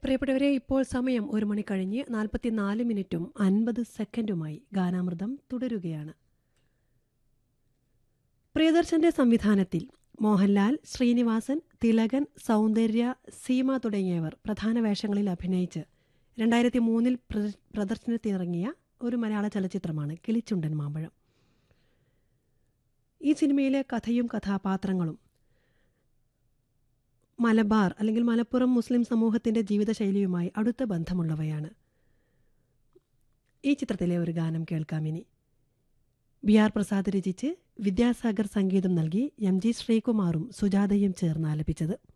പ്രിയപ്പെട്ടവരെ ഇപ്പോൾ സമയം ഒരു മണി കഴിഞ്ഞ് നാൽപ്പത്തിനാല് മിനിറ്റും അൻപത് സെക്കൻഡുമായി ഗാനാമൃതം തുടരുകയാണ് പ്രിയദർശന്റെ സംവിധാനത്തിൽ മോഹൻലാൽ ശ്രീനിവാസൻ തിലകൻ സൗന്ദര്യ സീമ തുടങ്ങിയവർ പ്രധാന വേഷങ്ങളിൽ അഭിനയിച്ച് രണ്ടായിരത്തി മൂന്നിൽ പ്രദർശനത്തിനിറങ്ങിയ ഒരു മലയാള ചലച്ചിത്രമാണ് കിളിച്ചുണ്ടൻ മാമ്പഴം ഈ സിനിമയിലെ കഥയും കഥാപാത്രങ്ങളും മലബാർ അല്ലെങ്കിൽ മലപ്പുറം മുസ്ലിം സമൂഹത്തിന്റെ ജീവിതശൈലിയുമായി അടുത്ത ബന്ധമുള്ളവയാണ് ഈ ചിത്രത്തിലെ ഒരു ഗാനം കേൾക്കാമിനി ബി ആർ പ്രസാദ് രചിച്ച് വിദ്യാസാഗർ സംഗീതം നൽകി എം ജി ശ്രീകുമാറും സുജാതയും ചേർന്ന് ആലപിച്ചത്